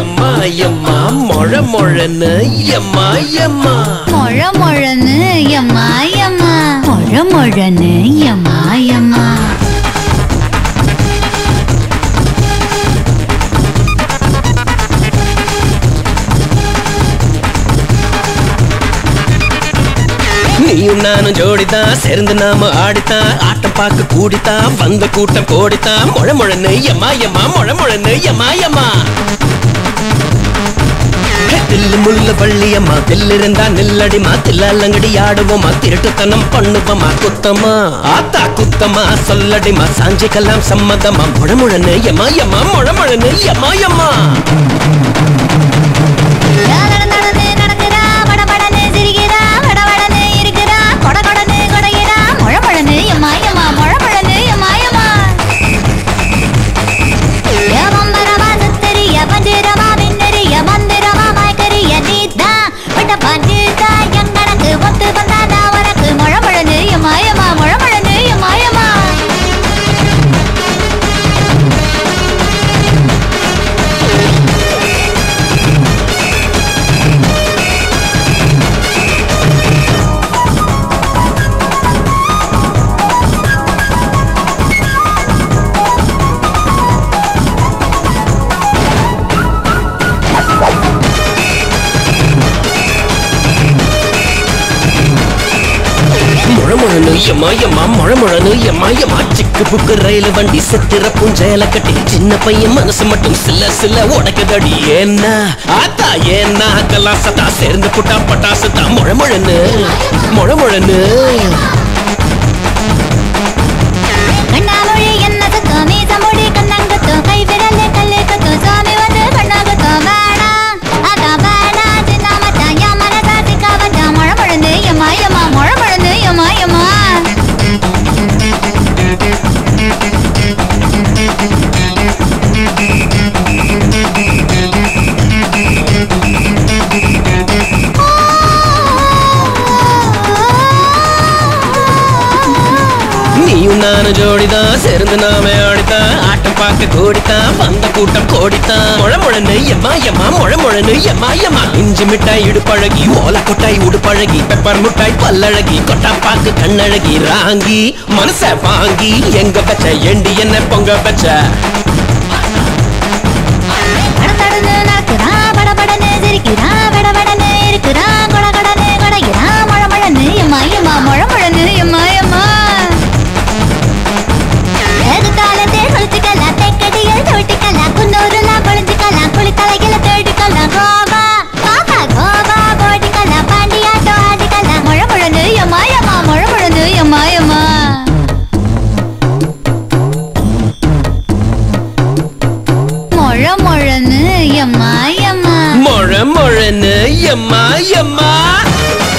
எம்மா எம்மா மொழ மொழன்னு எம்மா எம்மா மொழ மொழன்னு எம்மா எம்மா மொழ மொழன்னு எம்மா எம்மா நீயும் நானும் ஜோடிதான் சேர்ந்து நாம ஆடித்தான் ஆட்டம் பார்க்க கூடித்தான் வந்த கூட்டம் கோடித்தான் மொழ மொழன்னு எம்மா எம்மா மொழ மொழன்னு எம்மா எம்மா தில்லு முள்ளு பள்ளியம்மா தில்லிருந்தா நில்லடிமா தில்லாலங்கடி ஆடுவோமா திருட்டுத்தனம் பண்ணுவோமா குத்தமா ஆத்தா குத்தமா சொல்லடிமா சாஞ்சிக்கலாம் சம்மதமா முழமுழன்னு எம்மா எம்மா முழமுழன்னு எம்மா எம்மா நடந்து நடந்து நடக்குறா படபடன்னு சிரிக்கிறா வடவடன்னு இருக்கிறா கொட கொடன்னு கொடைகிறா மொழ மொழன்னு எம்மா எம்மா மொழ மொழன்னு எம்மா எம்மா எவம்பரமா சுத்தரிய பஞ்சிரமா பின்னரிய மந்திரமா மயக்கரிய நீதா விட்ட பஞ்சிதா எங்கனக்கு ஒத்து வந்தாதா உனக்கு மொழ மொழன்னு எம்மா எம்மா மொழ மொழன்னு எம்மா எம்மா முழமுழனு எம்மா எம்மா முழமுழனு எம்மா எம்மா சிக்கு புக்கு ரயில் வண்டி செத்துற புஞ்சையில கட்டி சின்ன பையன் மனசு மட்டும் சில சில உடைக்குதடி ஏன்னா ஆத்தா ஏன்னா கலாசத்தா சேர்ந்து புட்டா பட்டாசு தான் முழமுழனு முழமுழனு கண்ணாமொழி என்ன சுத்தம் மீசமுடி கண்ணங்கத்தும் கை விரல் கல்லு கத்தும் சாமி வந்து கண்ணாங்கத்தும் வேணா அதான் வேணா சின்ன மச்சான் என் மனசா சிக்கா வச்சான் மழை மழந்து எம்மா எம்மா மழை மழந்து எம்மா எம்மா நீயும் நானும் ஜோடிதான் சேர்ந்து நாம ஆடித்தான் ஆட்டம் பார்க்க கூடித்தான் வந்த கூட்டம் கோடித்தான் முழமுழனு எம்மா எம்மா முழமுழனு எம்மா எம்மா இஞ்சி மிட்டாய் இடுப்பழகி ஓலை கொட்டாய் உடுப்பழகி பெப்பர் முட்டாய் பல்லழகி கொட்டா பாக்கு கண்ணழகி ராங்கி மனச வாங்கி எங்க பச்ச எண்டி என்ன பொங்க பச்ச நடந்து நடக்குறான் படபடன்னு சிரிக்கிறான் வடவடன்னு இருக்கிறான் கொட கொடன்னு கொடைகிறான் மழை மழன்னு எம்மா எம்மா மழை மழன்னு எம்மா எம்மா எதுக்காலத்தே குளிச்சுக்கலாம் தெக்கடியில் தொட்டிக்கலாம் குன்னூருலாம் குளிச்சுக்கலாம் குளித்தலையில தேடிக்கலாம் கோவா காக்கா கோவா போட்டிக்கலாம் பாண்டியாட்டம் ஆடிக்கலாம் மழை மழன்னு எம்மா எம்மா மழை மழன்னு எம்மா எம்மா மொழ மொழன்னு எம்மா எம்மா முழ முழனு எம்மா எம்மா